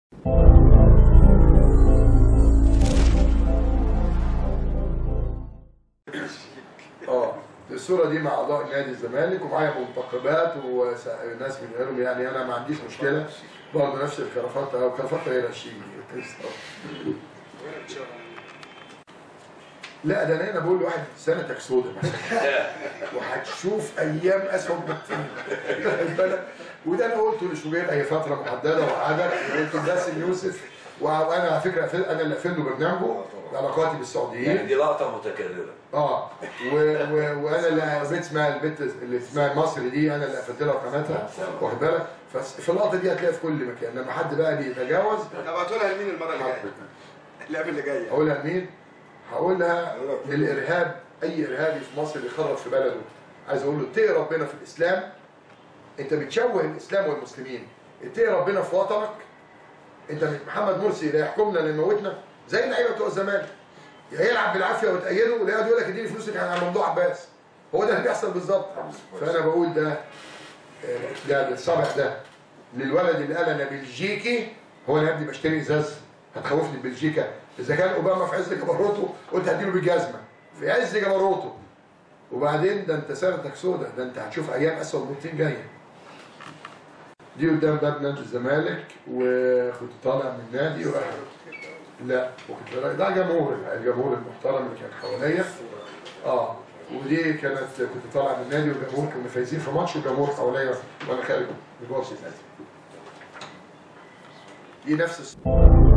اه الصوره دي مع اعضاء نادي الزمالك ومعايا منتخبات وناس من غيرهم يعني انا ما عنديش مشكله برضه نفس الكرافته او كرافته هي رشيد لا ده انا هنا بقول لواحد سنتك سودة مثلا وهتشوف ايام اسود بكتير واخد بالك؟ وده انا قلته لشوبير هي فتره محدده وعدد قلت لباسم يوسف وانا على فكره انا اللي قفل له برنامجه علاقاتي يعني بالسعوديين دي لقطه متكرره اه و... و... وانا اللي بيت اسمها البيت اللي اسمها المصري دي انا اللي قفلت لها قناتها واخد بالك ففي اللقطه دي هتلاقيها في كل مكان لما حد بقى بيتجاوز ابعتوا لها لمين المره اللي جايه؟ اللعبه اللي جايه هقولها لمين؟ هقولها للارهاب اي ارهابي في مصر بيخرب في بلده عايز اقول له اتقي ربنا في الاسلام انت بتشوه الاسلام والمسلمين اتقي ربنا في وطنك انت محمد مرسي لا يحكمنا لنموتنا زي اللعيبه بتوع الزمالك يا يلعب بالعافيه وتأيده ولا يقعد يقول لك اديني فلوسك على ممدوح عباس هو ده اللي بيحصل بالظبط فانا بقول ده آه، ده الصابع ده للولد اللي قال انا بلجيكي هو انا يا ابني بشتري ازاز هتخوفني بلجيكا اذا كان اوباما في عز جبروته قلت هديله بالجزمه في عز جبروته وبعدين ده انت سنتك سودة ده انت هتشوف ايام اسود بنتين جايه دي قدام باب نادي الزمالك وكنت طالع من النادي وراح لا وكنت رايح- ده جمهور الجمهور المحترم اللي كان حواليا اه ودي كانت كنت طالع من النادي والجمهور كنا فايزين في ماتش والجمهور حواليا وانا خارج من باص النادي دي نفس الصورة